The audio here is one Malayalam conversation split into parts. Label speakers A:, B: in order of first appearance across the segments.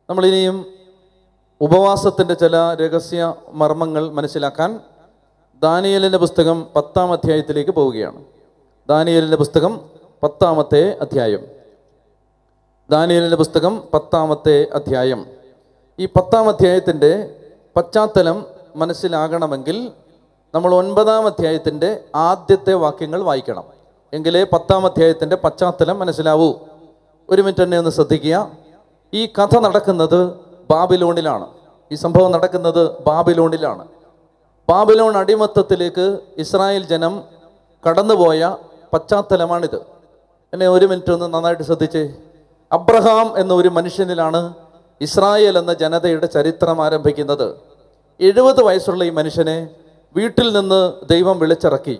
A: നമ്മളിനിയും ഉപവാസത്തിൻ്റെ ചില രഹസ്യ മർമ്മങ്ങൾ മനസ്സിലാക്കാൻ ദാനിയലിൻ്റെ പുസ്തകം പത്താം അധ്യായത്തിലേക്ക് പോവുകയാണ് ദാനിയലിൻ്റെ പുസ്തകം പത്താമത്തെ അധ്യായം ദാനിയലിൻ്റെ പുസ്തകം പത്താമത്തെ അധ്യായം ഈ പത്താം അധ്യായത്തിൻ്റെ പശ്ചാത്തലം മനസ്സിലാകണമെങ്കിൽ നമ്മൾ ഒൻപതാം അധ്യായത്തിൻ്റെ ആദ്യത്തെ വാക്യങ്ങൾ വായിക്കണം എങ്കിലേ പത്താം അധ്യായത്തിൻ്റെ പശ്ചാത്തലം മനസ്സിലാവൂ ഒരു മിനിറ്റ് തന്നെ ഒന്ന് ശ്രദ്ധിക്കുക ഈ കഥ നടക്കുന്നത് ബാബിലോണിലാണ് ഈ സംഭവം നടക്കുന്നത് ബാബിലോണിലാണ് ബാബിലോൺ അടിമത്തത്തിലേക്ക് ഇസ്രായേൽ ജനം കടന്നുപോയ പശ്ചാത്തലമാണിത് എന്നെ ഒരു മിനിറ്റ് ഒന്ന് നന്നായിട്ട് ശ്രദ്ധിച്ചേ അബ്രഹാം എന്ന ഒരു മനുഷ്യനിലാണ് ഇസ്രായേൽ എന്ന ജനതയുടെ ചരിത്രം ആരംഭിക്കുന്നത് എഴുപത് വയസ്സുള്ള ഈ മനുഷ്യനെ വീട്ടിൽ നിന്ന് ദൈവം വിളിച്ചിറക്കി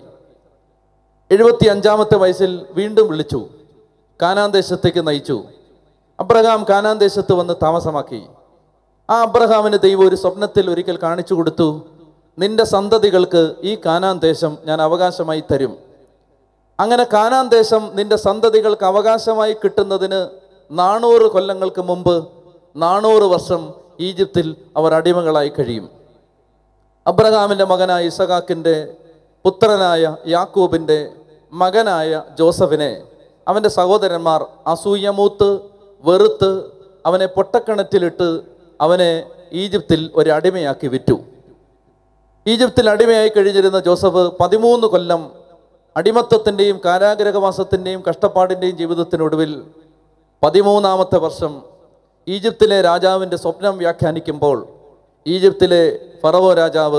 A: എഴുപത്തി അഞ്ചാമത്തെ വയസ്സിൽ വീണ്ടും വിളിച്ചു കാനാൻ ദേശത്തേക്ക് നയിച്ചു അബ്രഹാം കാനാൻ ദേശത്ത് വന്ന് താമസമാക്കി ആ അബ്രഹാമിന് ദൈവം ഒരു സ്വപ്നത്തിൽ ഒരിക്കൽ കാണിച്ചു കൊടുത്തു നിന്റെ സന്തതികൾക്ക് ഈ കാനാൻ ദേശം ഞാൻ അവകാശമായി തരും അങ്ങനെ കാനാൻ ദേശം നിന്റെ സന്തതികൾക്ക് അവകാശമായി കിട്ടുന്നതിന് നാനൂറ് കൊല്ലങ്ങൾക്ക് മുമ്പ് നാനൂറ് വർഷം ഈജിപ്തിൽ അവർ അടിമകളായി കഴിയും അബ്രഹാമിൻ്റെ മകനായ ഇസഹാക്കിൻ്റെ പുത്രനായ യാക്കൂബിൻ്റെ മകനായ ജോസഫിനെ അവൻ്റെ സഹോദരന്മാർ അസൂയമൂത്ത് വെറുത്ത് അവനെ പൊട്ടക്കിണറ്റിലിട്ട് അവനെ ഈജിപ്തിൽ ഒരു അടിമയാക്കി വിറ്റു ഈജിപ്തിൽ അടിമയായി കഴിഞ്ഞിരുന്ന ജോസഫ് പതിമൂന്ന് കൊല്ലം അടിമത്തത്തിൻ്റെയും കാരാഗ്രഹവാസത്തിൻ്റെയും കഷ്ടപ്പാടിൻ്റെയും ജീവിതത്തിനൊടുവിൽ പതിമൂന്നാമത്തെ വർഷം ഈജിപ്തിലെ രാജാവിൻ്റെ സ്വപ്നം വ്യാഖ്യാനിക്കുമ്പോൾ ഈജിപ്തിലെ ഫറവോ രാജാവ്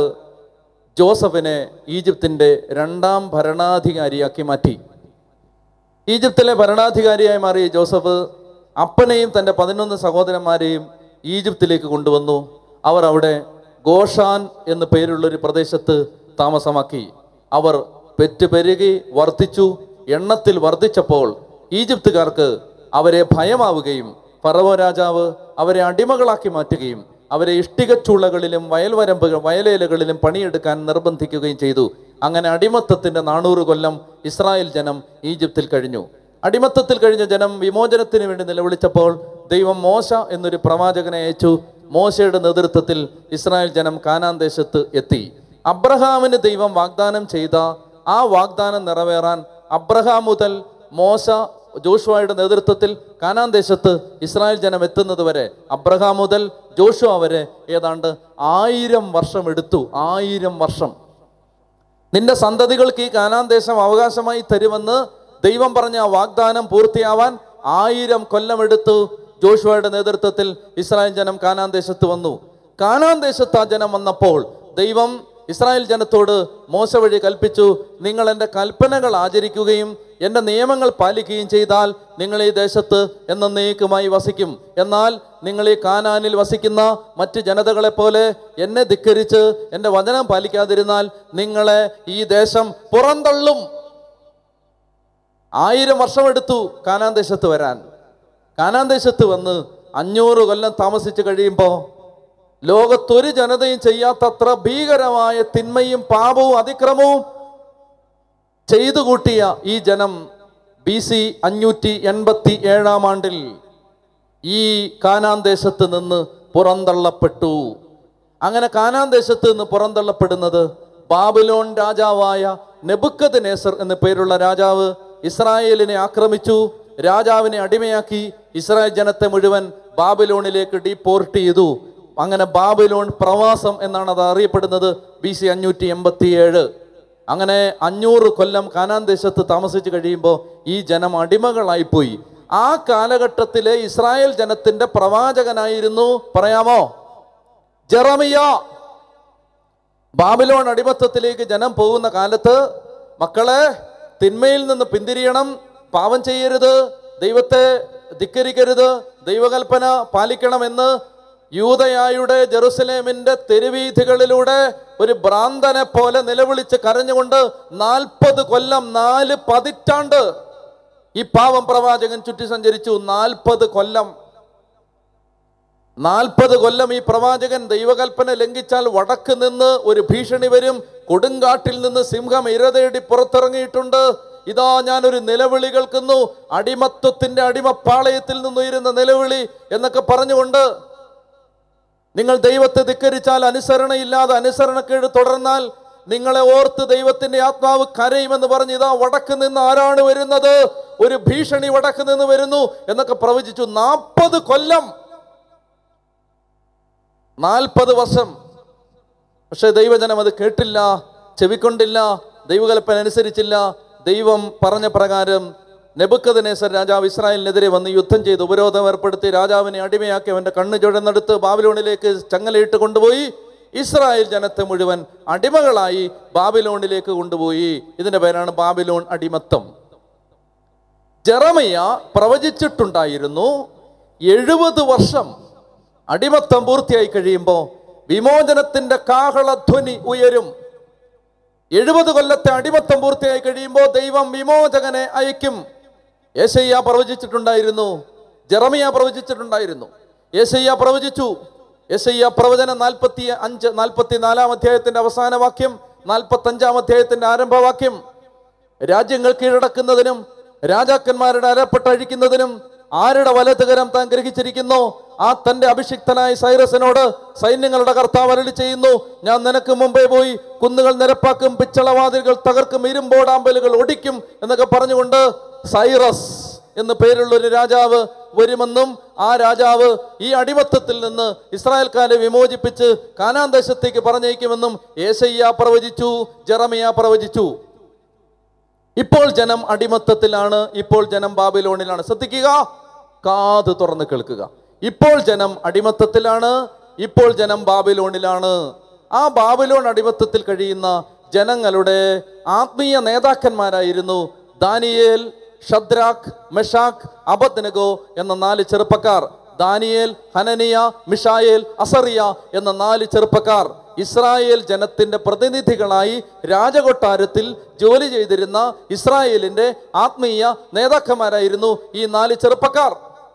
A: ജോസഫിനെ ഈജിപ്തിൻ്റെ രണ്ടാം ഭരണാധികാരിയാക്കി മാറ്റി ഈജിപ്തിലെ ഭരണാധികാരിയായി മാറിയ ജോസഫ് അപ്പനെയും തൻ്റെ പതിനൊന്ന് സഹോദരന്മാരെയും ഈജിപ്തിലേക്ക് കൊണ്ടുവന്നു അവർ അവിടെ ഗോഷാൻ എന്ന പേരുള്ളൊരു പ്രദേശത്ത് താമസമാക്കി അവർ പെറ്റുപെരുകി വർദ്ധിച്ചു എണ്ണത്തിൽ വർദ്ധിച്ചപ്പോൾ ഈജിപ്തുകാർക്ക് അവരെ ഭയമാവുകയും ഫറവോ രാജാവ് അവരെ അടിമകളാക്കി മാറ്റുകയും അവരെ ഇഷ്ടികച്ചുളകളിലും വയൽവരമ്പുകൾ വയലേലകളിലും പണിയെടുക്കാൻ നിർബന്ധിക്കുകയും ചെയ്തു അങ്ങനെ അടിമത്തത്തിന്റെ നാനൂറ് കൊല്ലം ഇസ്രായേൽ ജനം ഈജിപ്തിൽ കഴിഞ്ഞു അടിമത്തത്തിൽ കഴിഞ്ഞ ജനം വിമോചനത്തിന് വേണ്ടി നിലവിളിച്ചപ്പോൾ ദൈവം മോശ എന്നൊരു പ്രവാചകനെ അയച്ചു മോശയുടെ നേതൃത്വത്തിൽ ഇസ്രായേൽ ജനം കാനാൻ ദേശത്ത് എത്തി അബ്രഹാമിന് ദൈവം വാഗ്ദാനം ചെയ്ത ആ വാഗ്ദാനം നിറവേറാൻ അബ്രഹാം മുതൽ മോശ ജോഷുവയുടെ നേതൃത്വത്തിൽ കാനാൻ ദേശത്ത് ഇസ്രായേൽ ജനം എത്തുന്നത് വരെ അബ്രഹാം മുതൽ ജോഷുവ വരെ ഏതാണ്ട് ആയിരം വർഷം എടുത്തു ആയിരം വർഷം നിന്റെ സന്തതികൾക്ക് ഈ കാനാൻ ദേശം അവകാശമായി തരുമെന്ന് ദൈവം പറഞ്ഞ ആ വാഗ്ദാനം പൂർത്തിയാവാൻ ആയിരം കൊല്ലമെടുത്തു ജോഷുവയുടെ നേതൃത്വത്തിൽ ഇസ്രായേൽ ജനം കാനാൻ ദേശത്ത് വന്നു കാനാൻ ദേശത്ത് ആ ജനം വന്നപ്പോൾ ദൈവം ഇസ്രായേൽ ജനത്തോട് മോശ വഴി കൽപ്പിച്ചു നിങ്ങൾ എൻ്റെ കൽപ്പനകൾ ആചരിക്കുകയും എൻ്റെ നിയമങ്ങൾ പാലിക്കുകയും ചെയ്താൽ നിങ്ങൾ ഈ ദേശത്ത് എന്നേക്കുമായി വസിക്കും എന്നാൽ നിങ്ങൾ ഈ കാനാനിൽ വസിക്കുന്ന മറ്റ് ജനതകളെ പോലെ എന്നെ ധിക്കരിച്ച് എൻ്റെ വചനം പാലിക്കാതിരുന്നാൽ നിങ്ങളെ ഈ ദേശം പുറന്തള്ളും ആയിരം വർഷമെടുത്തു കാനാൻ ദേശത്ത് വരാൻ കാനാൻ ദേശത്ത് വന്ന് അഞ്ഞൂറ് കൊല്ലം താമസിച്ച് കഴിയുമ്പോൾ ലോകത്തൊരു ജനതയും ചെയ്യാത്തത്ര ഭീകരമായ തിന്മയും പാപവും അതിക്രമവും ചെയ്തു കൂട്ടിയ ഈ ജനം ബി സി അഞ്ഞൂറ്റി എൺപത്തി ഏഴാം ആണ്ടിൽ ഈ കാനാൻ ദേശത്ത് നിന്ന് പുറന്തള്ളപ്പെട്ടു അങ്ങനെ കാനാൻ ദേശത്ത് നിന്ന് പുറന്തള്ളപ്പെടുന്നത് ബാബിലോൺ രാജാവായ നെബുക്കത് നേസർ എന്ന പേരുള്ള രാജാവ് ഇസ്രായേലിനെ ആക്രമിച്ചു രാജാവിനെ അടിമയാക്കി ഇസ്രായേൽ ജനത്തെ മുഴുവൻ ബാബിലോണിലേക്ക് ഡീപ്പോർട്ട് ചെയ്തു അങ്ങനെ ബാബിലോൺ പ്രവാസം എന്നാണ് അത് അറിയപ്പെടുന്നത് ബി സി അഞ്ഞൂറ്റി എൺപത്തി ഏഴ് അങ്ങനെ അഞ്ഞൂറ് കൊല്ലം കാനാൻ ദേശത്ത് താമസിച്ച് കഴിയുമ്പോൾ ഈ ജനം അടിമകളായിപ്പോയി ആ കാലഘട്ടത്തിലെ ഇസ്രായേൽ ജനത്തിന്റെ പ്രവാചകനായിരുന്നു പറയാമോ ജെറമിയ ബാബിലോൺ അടിമത്തത്തിലേക്ക് ജനം പോകുന്ന കാലത്ത് മക്കളെ തിന്മയിൽ നിന്ന് പിന്തിരിയണം പാപം ചെയ്യരുത് ദൈവത്തെ ധിക്കരിക്കരുത് ദൈവകൽപ്പന പാലിക്കണമെന്ന് യൂതയായുടെ ജെറുസലേമിന്റെ തെരുവീഥികളിലൂടെ ഒരു ഭ്രാന്തനെ പോലെ നിലവിളിച്ച് കരഞ്ഞുകൊണ്ട് നാൽപ്പത് കൊല്ലം നാല് പതിറ്റാണ്ട് ഈ പാവം പ്രവാചകൻ ചുറ്റി സഞ്ചരിച്ചു നാൽപ്പത് കൊല്ലം നാൽപ്പത് കൊല്ലം ഈ പ്രവാചകൻ ദൈവകൽപ്പന ലംഘിച്ചാൽ വടക്ക് നിന്ന് ഒരു ഭീഷണി വരും കൊടുങ്കാട്ടിൽ നിന്ന് സിംഹം ഇരതേടി പുറത്തിറങ്ങിയിട്ടുണ്ട് ഇതാ ഞാനൊരു നിലവിളി കേൾക്കുന്നു അടിമത്വത്തിന്റെ അടിമപ്പാളയത്തിൽ നിന്ന് ഉയരുന്ന നിലവിളി എന്നൊക്കെ പറഞ്ഞുകൊണ്ട് നിങ്ങൾ ദൈവത്തെ ധിക്കരിച്ചാൽ അനുസരണയില്ലാതെ അനുസരണക്കേട് തുടർന്നാൽ നിങ്ങളെ ഓർത്ത് ദൈവത്തിന്റെ ആത്മാവ് കരയുമെന്ന് പറഞ്ഞ് ഇതാ വടക്ക് നിന്ന് ആരാണ് വരുന്നത് ഒരു ഭീഷണി വടക്ക് നിന്ന് വരുന്നു എന്നൊക്കെ പ്രവചിച്ചു നാൽപ്പത് കൊല്ലം നാൽപ്പത് വർഷം പക്ഷെ ദൈവജനം അത് കേട്ടില്ല ചെവിക്കൊണ്ടില്ല ദൈവകൽപ്പന അനുസരിച്ചില്ല ദൈവം പറഞ്ഞ പ്രകാരം നെബുക്കദനേസർ രാജാവ് ഇസ്രായേലിനെതിരെ വന്ന് യുദ്ധം ചെയ്ത് ഉപരോധം ഏർപ്പെടുത്തി രാജാവിനെ അടിമയാക്കി അവന്റെ കണ്ണ് ചുഴന്നെടുത്ത് ബാബിലോണിലേക്ക് ചങ്ങലയിട്ട് കൊണ്ടുപോയി ഇസ്രായേൽ ജനത്തെ മുഴുവൻ അടിമകളായി ബാബിലോണിലേക്ക് കൊണ്ടുപോയി ഇതിന്റെ പേരാണ് ബാബിലോൺ അടിമത്തം ജെറമയ പ്രവചിച്ചിട്ടുണ്ടായിരുന്നു എഴുപത് വർഷം അടിമത്തം പൂർത്തിയായി കഴിയുമ്പോൾ വിമോചനത്തിന്റെ കാഹളധ്വനി ഉയരും എഴുപത് കൊല്ലത്തെ അടിമത്തം പൂർത്തിയായി കഴിയുമ്പോൾ ദൈവം വിമോചകനെ അയക്കും യേശയ്യ പ്രവചിച്ചിട്ടുണ്ടായിരുന്നു ജെറമിയ പ്രവചിച്ചിട്ടുണ്ടായിരുന്നു യേശയ്യ പ്രവചിച്ചു യേശയ്യ പ്രവചനം നാൽപ്പത്തി അഞ്ച് നാൽപ്പത്തി നാലാം അധ്യായത്തിന്റെ അവസാന വാക്യം നാൽപ്പത്തി അഞ്ചാം അധ്യായത്തിന്റെ ആരംഭവാക്യം രാജ്യങ്ങൾ കീഴടക്കുന്നതിനും രാജാക്കന്മാരുടെ അരപ്പെട്ടഴിക്കുന്നതിനും ആരുടെ വലതുകരം താൻ ഗ്രഹിച്ചിരിക്കുന്നു ആ തന്റെ അഭിഷിക്തനായ സൈറസിനോട് സൈന്യങ്ങളുടെ കർത്താവ് അരളി ചെയ്യുന്നു ഞാൻ നിനക്ക് മുമ്പേ പോയി കുന്നുകൾ നിരപ്പാക്കും പിച്ചളവാതിലുകൾ തകർക്കും ഇരുമ്പോടാമ്പലുകൾ ഒടിക്കും എന്നൊക്കെ പറഞ്ഞുകൊണ്ട് സൈറസ് എന്ന് പേരുള്ള ഒരു രാജാവ് വരുമെന്നും ആ രാജാവ് ഈ അടിമത്തത്തിൽ നിന്ന് ഇസ്രായേൽക്കാരെ വിമോചിപ്പിച്ച് കാനാൻ ദേശത്തേക്ക് പറഞ്ഞയക്കുമെന്നും ഏശയ്യ പ്രവചിച്ചു ജെറമിയ പ്രവചിച്ചു ഇപ്പോൾ ജനം അടിമത്തത്തിലാണ് ഇപ്പോൾ ജനം ബാബിലോണിലാണ് ശ്രദ്ധിക്കുക കാത് തുറന്ന് കേൾക്കുക ഇപ്പോൾ ജനം അടിമത്തത്തിലാണ് ഇപ്പോൾ ജനം ബാബിലോണിലാണ് ആ ബാബിലോൺ അടിമത്തത്തിൽ കഴിയുന്ന ജനങ്ങളുടെ ആത്മീയ നേതാക്കന്മാരായിരുന്നു ദാനിയേൽ ഷദ്രാഖ് മെഷാഖ് അബദ്നഗോ എന്ന നാല് ചെറുപ്പക്കാർ ദാനിയേൽ ഹനനിയ മിഷായേൽ അസറിയ എന്ന നാല് ചെറുപ്പക്കാർ ഇസ്രായേൽ ജനത്തിന്റെ പ്രതിനിധികളായി രാജകൊട്ടാരത്തിൽ ജോലി ചെയ്തിരുന്ന ഇസ്രായേലിന്റെ ആത്മീയ നേതാക്കന്മാരായിരുന്നു ഈ നാല് ചെറുപ്പക്കാർ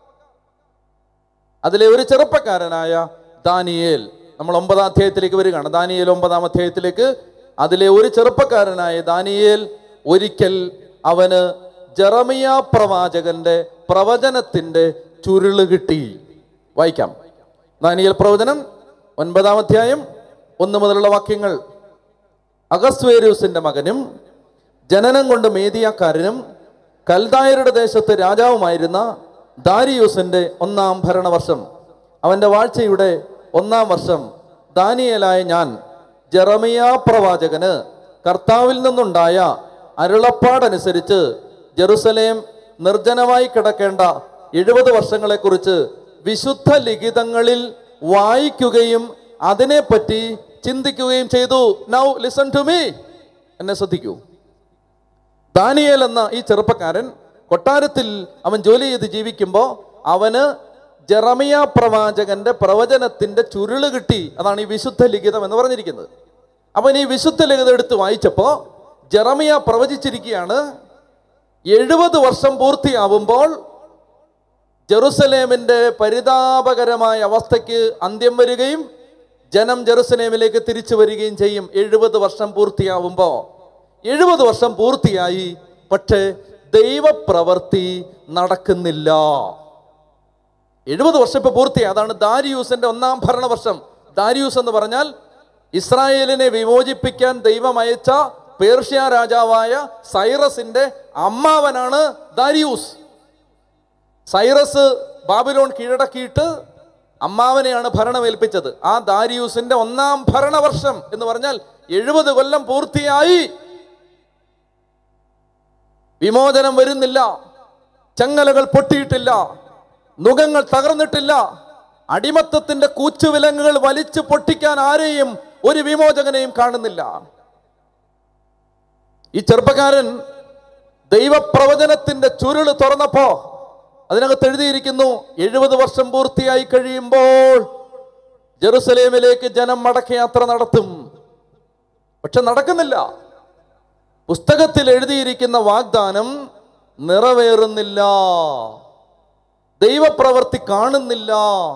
A: അതിലെ ഒരു ചെറുപ്പക്കാരനായ ദാനിയേൽ നമ്മൾ ഒമ്പതാം അധ്യായത്തിലേക്ക് വരികയാണ് ദാനിയേൽ ഒമ്പതാം അധ്യായത്തിലേക്ക് അതിലെ ഒരു ചെറുപ്പക്കാരനായ ദാനിയേൽ ഒരിക്കൽ അവന് ജെറമിയ പ്രവാചകന്റെ പ്രവചനത്തിന്റെ ചുരുള് കിട്ടി വായിക്കാം ദാനിയേൽ പ്രവചനം ഒൻപതാം അധ്യായം ഒന്ന് മുതലുള്ള വാക്യങ്ങൾ അഗസ്വേരൂസിന്റെ മകനും ജനനം കൊണ്ട് മേദിയാക്കാരനും കൽദായരുടെ ദേശത്ത് രാജാവുമായിരുന്ന ദാരിയൂസിന്റെ ഒന്നാം ഭരണവർഷം അവന്റെ വാഴ്ചയുടെ ഒന്നാം വർഷം ദാനിയേലായ ഞാൻ ജെറമിയ പ്രവാചകന് കർത്താവിൽ നിന്നുണ്ടായ അരുളപ്പാടനുസരിച്ച് ജെറുസലേം നിർജ്ജനമായി കിടക്കേണ്ട എഴുപത് വർഷങ്ങളെക്കുറിച്ച് വിശുദ്ധ ലിഖിതങ്ങളിൽ വായിക്കുകയും അതിനെപ്പറ്റി ചിന്തിക്കുകയും ചെയ്തു നൗ ലിസൺ ടു മീ എന്നെ ശ്രദ്ധിക്കൂ ദാനിയേൽ എന്ന ഈ ചെറുപ്പക്കാരൻ കൊട്ടാരത്തിൽ അവൻ ജോലി ചെയ്ത് ജീവിക്കുമ്പോൾ അവന് ജെറമിയ പ്രവാചകന്റെ പ്രവചനത്തിന്റെ ചുരുള് കിട്ടി അതാണ് ഈ വിശുദ്ധ ലിഖിതം എന്ന് പറഞ്ഞിരിക്കുന്നത് അവൻ ഈ വിശുദ്ധ ലിഖിതം എടുത്ത് വായിച്ചപ്പോൾ ജെറമിയ പ്രവചിച്ചിരിക്കുകയാണ് എഴുപത് വർഷം പൂർത്തിയാവുമ്പോൾ ജെറുസലേമിന്റെ പരിതാപകരമായ അവസ്ഥയ്ക്ക് അന്ത്യം വരികയും ജനം ജെറുസലേമിലേക്ക് തിരിച്ചു വരികയും ചെയ്യും എഴുപത് വർഷം പൂർത്തിയാവുമ്പോൾ എഴുപത് വർഷം പൂർത്തിയായി പക്ഷേ ദൈവപ്രവൃത്തി നടക്കുന്നില്ല എഴുപത് വർഷം ഇപ്പൊ പൂർത്തിയായി അതാണ് ദാരിയൂസിന്റെ ഒന്നാം ഭരണവർഷം ദാരിയൂസ് എന്ന് പറഞ്ഞാൽ ഇസ്രായേലിനെ വിമോചിപ്പിക്കാൻ ദൈവം അയച്ച പേർഷ്യ രാജാവായ സൈറസിന്റെ അമ്മാവനാണ് ദാരിയൂസ് സൈറസ് ബാബിലോൺ കീഴടക്കിയിട്ട് അമ്മാവനെയാണ് ഭരണമേൽപ്പിച്ചത് ആ ദാരിയൂസിന്റെ ഒന്നാം ഭരണവർഷം എന്ന് പറഞ്ഞാൽ എഴുപത് കൊല്ലം പൂർത്തിയായി വിമോചനം വരുന്നില്ല ചങ്ങലകൾ പൊട്ടിയിട്ടില്ല നുഖങ്ങൾ തകർന്നിട്ടില്ല അടിമത്തത്തിന്റെ കൂച്ചുവിലങ്ങുകൾ വലിച്ചു പൊട്ടിക്കാൻ ആരെയും ഒരു വിമോചകനെയും കാണുന്നില്ല ഈ ചെറുപ്പക്കാരൻ ദൈവപ്രവചനത്തിന്റെ ചുരുള് തുറന്നപ്പോ അതിനകത്ത് എഴുതിയിരിക്കുന്നു എഴുപത് വർഷം പൂർത്തിയായി കഴിയുമ്പോൾ ജെറുസലേമിലേക്ക് ജനം മടക്കയാത്ര നടത്തും പക്ഷെ നടക്കുന്നില്ല പുസ്തകത്തിൽ എഴുതിയിരിക്കുന്ന വാഗ്ദാനം നിറവേറുന്നില്ല ദൈവപ്രവൃത്തി കാണുന്നില്ല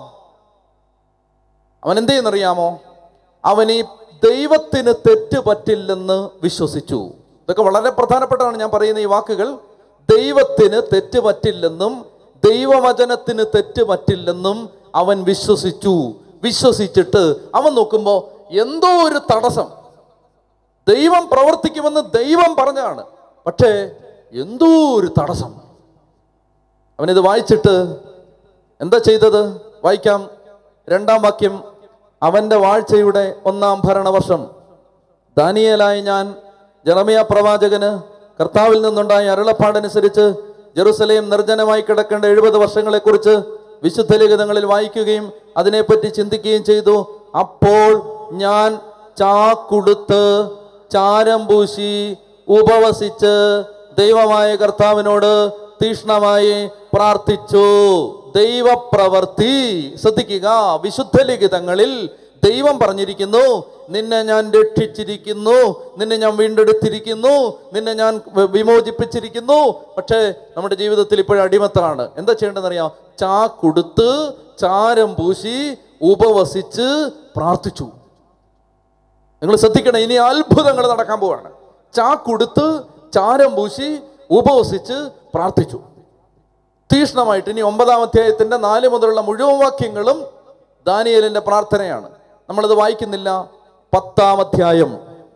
A: അവൻ എന്ത് ചെയ്യുന്നറിയാമോ അവൻ ഈ ദൈവത്തിന് തെറ്റ് പറ്റില്ലെന്ന് വിശ്വസിച്ചു ഇതൊക്കെ വളരെ പ്രധാനപ്പെട്ടതാണ് ഞാൻ പറയുന്ന ഈ വാക്കുകൾ ദൈവത്തിന് തെറ്റ് പറ്റില്ലെന്നും ദൈവവചനത്തിന് തെറ്റ് പറ്റില്ലെന്നും അവൻ വിശ്വസിച്ചു വിശ്വസിച്ചിട്ട് അവൻ നോക്കുമ്പോൾ എന്തോ ഒരു തടസ്സം ദൈവം പ്രവർത്തിക്കുമെന്ന് ദൈവം പറഞ്ഞാണ് പക്ഷേ എന്തോ ഒരു തടസ്സം അവനിത് വായിച്ചിട്ട് എന്താ ചെയ്തത് വായിക്കാം രണ്ടാം വാക്യം അവന്റെ വാഴ്ചയുടെ ഒന്നാം ഭരണവർഷം ദാനിയേലായ ഞാൻ ജറമിയ പ്രവാചകന് കർത്താവിൽ നിന്നുണ്ടായ അരുളപ്പാടനുസരിച്ച് ജെറുസലേം നിർജ്ജനമായി കിടക്കേണ്ട എഴുപത് വർഷങ്ങളെക്കുറിച്ച് വിശുദ്ധ ലിഖിതങ്ങളിൽ വായിക്കുകയും അതിനെപ്പറ്റി ചിന്തിക്കുകയും ചെയ്തു അപ്പോൾ ഞാൻ ചാക്കുടുത്ത് ചാരം പൂശി ഉപവസിച്ച് ദൈവമായ കർത്താവിനോട് തീഷ്ണമായി പ്രാർത്ഥിച്ചു ദൈവപ്രവർത്തി ശ്രദ്ധിക്കുക വിശുദ്ധ ലിഖിതങ്ങളിൽ ദൈവം പറഞ്ഞിരിക്കുന്നു നിന്നെ ഞാൻ രക്ഷിച്ചിരിക്കുന്നു നിന്നെ ഞാൻ വീണ്ടെടുത്തിരിക്കുന്നു നിന്നെ ഞാൻ വ- വിമോചിപ്പിച്ചിരിക്കുന്നു പക്ഷേ നമ്മുടെ ജീവിതത്തിൽ ഇപ്പോഴും അടിമത്താണ് എന്താ ചെയ്യേണ്ടതെന്നറിയാം ചാ കൊടുത്ത് ചാരം പൂശി ഉപവസിച്ച് പ്രാർത്ഥിച്ചു നിങ്ങൾ ശ്രദ്ധിക്കണം ഇനി അത്ഭുതങ്ങൾ നടക്കാൻ പോവാണ് ചാ കൊടുത്ത് ചാരം പൂശി ഉപവസിച്ച് പ്രാർത്ഥിച്ചു തീഷ്ണമായിട്ട് ഇനി ഒമ്പതാം അധ്യായത്തിന്റെ നാല് മുതലുള്ള മുഴുവൻ വാക്യങ്ങളും ദാനിയേലിന്റെ പ്രാർത്ഥനയാണ് നമ്മളത് വായിക്കുന്നില്ല പത്താം അധ്യായം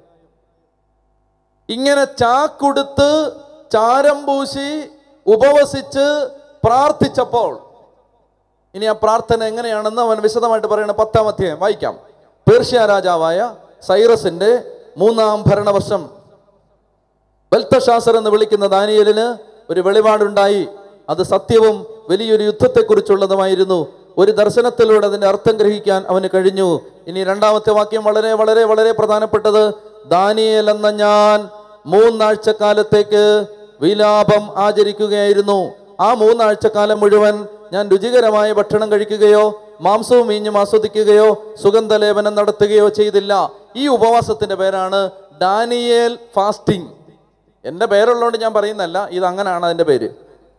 A: ഇങ്ങനെ ചാക്കുടുത്ത് ചാരം പൂശി ഉപവസിച്ച് പ്രാർത്ഥിച്ചപ്പോൾ ഇനി ആ പ്രാർത്ഥന എങ്ങനെയാണെന്ന് അവൻ വിശദമായിട്ട് പറയണ പത്താം അധ്യായം വായിക്കാം പേർഷ്യ രാജാവായ സൈറസിന്റെ മൂന്നാം ഭരണവർഷം ബൽത്തശാസർ എന്ന് വിളിക്കുന്ന ദാനിയലിന് ഒരു വെളിപാടുണ്ടായി അത് സത്യവും വലിയൊരു യുദ്ധത്തെക്കുറിച്ചുള്ളതുമായിരുന്നു ഒരു ദർശനത്തിലൂടെ അതിന്റെ അർത്ഥം ഗ്രഹിക്കാൻ അവന് കഴിഞ്ഞു ഇനി രണ്ടാമത്തെ വാക്യം വളരെ വളരെ വളരെ പ്രധാനപ്പെട്ടത് ദാനിയേൽ എന്ന ഞാൻ മൂന്നാഴ്ച കാലത്തേക്ക് വിലാപം ആചരിക്കുകയായിരുന്നു ആ മൂന്നാഴ്ച കാലം മുഴുവൻ ഞാൻ രുചികരമായ ഭക്ഷണം കഴിക്കുകയോ മാംസവും മീഞ്ഞും ആസ്വദിക്കുകയോ സുഗന്ധലേപനം നടത്തുകയോ ചെയ്തില്ല ഈ ഉപവാസത്തിന്റെ പേരാണ് ഡാനിയേൽ ഫാസ്റ്റിംഗ് എൻ്റെ പേരുള്ളതുകൊണ്ട് ഞാൻ പറയുന്നല്ല ഇത് അങ്ങനെയാണ് അതിൻ്റെ പേര്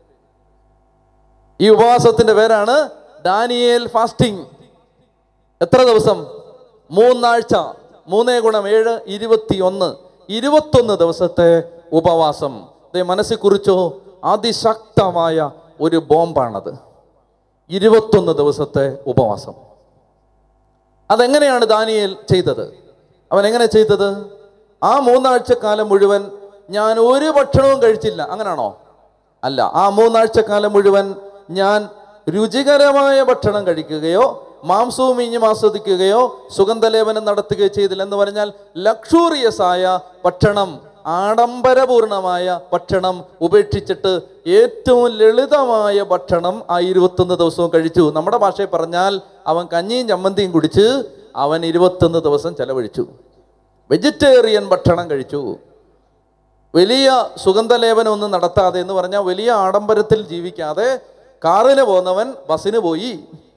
A: ഈ ഉപവാസത്തിന്റെ പേരാണ് ഡാനിയേൽ ഫാസ്റ്റിംഗ് എത്ര ദിവസം മൂന്നാഴ്ച മൂന്നേ ഗുണം ഏഴ് ഇരുപത്തി ഒന്ന് ഇരുപത്തൊന്ന് ദിവസത്തെ ഉപവാസം ദേ മനസ്സിൽ കുറിച്ചോ അതിശക്തമായ ഒരു ബോംബാണത് ഇരുപത്തൊന്ന് ദിവസത്തെ ഉപവാസം അതെങ്ങനെയാണ് ദാനിയേൽ ചെയ്തത് അവൻ എങ്ങനെ ചെയ്തത് ആ മൂന്നാഴ്ച കാലം മുഴുവൻ ഞാൻ ഒരു ഭക്ഷണവും കഴിച്ചില്ല അങ്ങനാണോ അല്ല ആ മൂന്നാഴ്ച കാലം മുഴുവൻ ഞാൻ രുചികരമായ ഭക്ഷണം കഴിക്കുകയോ മാംസവും മീഞ്ഞും ആസ്വദിക്കുകയോ സുഗന്ധലേപനം നടത്തുകയോ ചെയ്തില്ല എന്ന് പറഞ്ഞാൽ ലക്ഷൂറിയസ് ആയ ഭക്ഷണം ആഡംബരപൂർണമായ ഭക്ഷണം ഉപേക്ഷിച്ചിട്ട് ഏറ്റവും ലളിതമായ ഭക്ഷണം ആ ഇരുപത്തൊന്ന് ദിവസവും കഴിച്ചു നമ്മുടെ ഭാഷയിൽ പറഞ്ഞാൽ അവൻ കഞ്ഞിയും ചമ്മന്തിയും കുടിച്ച് അവൻ ഇരുപത്തൊന്ന് ദിവസം ചെലവഴിച്ചു വെജിറ്റേറിയൻ ഭക്ഷണം കഴിച്ചു വലിയ സുഗന്ധലേപനം ഒന്നും നടത്താതെ എന്ന് പറഞ്ഞാൽ വലിയ ആഡംബരത്തിൽ ജീവിക്കാതെ കാറിന് പോന്നവൻ ബസ്സിന് പോയി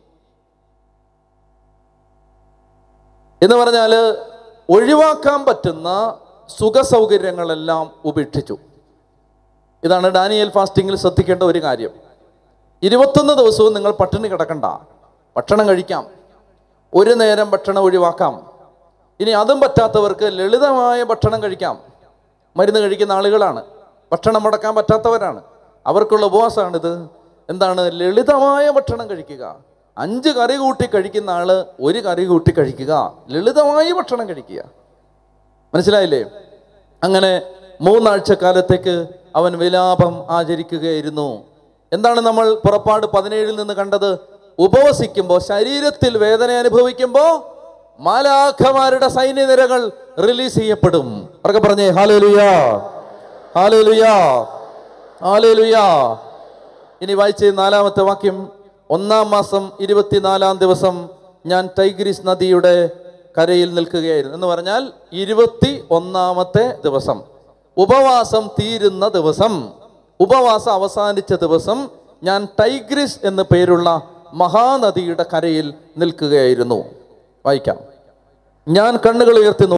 A: എന്ന് പറഞ്ഞാൽ ഒഴിവാക്കാൻ പറ്റുന്ന സുഖ സൗകര്യങ്ങളെല്ലാം ഉപേക്ഷിച്ചു ഇതാണ് ഡാനിയൽ ഫാസ്റ്റിങ്ങിൽ ശ്രദ്ധിക്കേണ്ട ഒരു കാര്യം ഇരുപത്തൊന്ന് ദിവസവും നിങ്ങൾ പട്ടിണി കിടക്കണ്ട ഭക്ഷണം കഴിക്കാം ഒരു നേരം ഭക്ഷണം ഒഴിവാക്കാം ഇനി അതും പറ്റാത്തവർക്ക് ലളിതമായ ഭക്ഷണം കഴിക്കാം മരുന്ന് കഴിക്കുന്ന ആളുകളാണ് ഭക്ഷണം മുടക്കാൻ പറ്റാത്തവരാണ് അവർക്കുള്ള ഉപവാസമാണിത് എന്താണ് ലളിതമായ ഭക്ഷണം കഴിക്കുക അഞ്ച് കറി കൂട്ടി കഴിക്കുന്ന ആള് ഒരു കറി കൂട്ടി കഴിക്കുക ലളിതമായി ഭക്ഷണം കഴിക്കുക മനസ്സിലായില്ലേ അങ്ങനെ മൂന്നാഴ്ച കാലത്തേക്ക് അവൻ വിലാപം ആചരിക്കുകയായിരുന്നു എന്താണ് നമ്മൾ പുറപ്പാട് പതിനേഴിൽ നിന്ന് കണ്ടത് ഉപവസിക്കുമ്പോൾ ശരീരത്തിൽ വേദന അനുഭവിക്കുമ്പോൾ മാലാഖമാരുടെ സൈന്യനിരകൾ റിലീസ് ചെയ്യപ്പെടും അവർക്ക് പറഞ്ഞേ ഹാലേലുയാ ഹാലേലുയാ ഹാലേലുയാ ഇനി വായിച്ച നാലാമത്തെ വാക്യം ഒന്നാം മാസം ഇരുപത്തിനാലാം ദിവസം ഞാൻ ടൈഗ്രീസ് നദിയുടെ കരയിൽ നിൽക്കുകയായിരുന്നു എന്ന് പറഞ്ഞാൽ ഇരുപത്തി ഒന്നാമത്തെ ദിവസം ഉപവാസം തീരുന്ന ദിവസം ഉപവാസം അവസാനിച്ച ദിവസം ഞാൻ ടൈഗ്രിസ് എന്ന് പേരുള്ള മഹാനദിയുടെ കരയിൽ നിൽക്കുകയായിരുന്നു വായിക്കാം ഞാൻ കണ്ണുകൾ ഉയർത്തി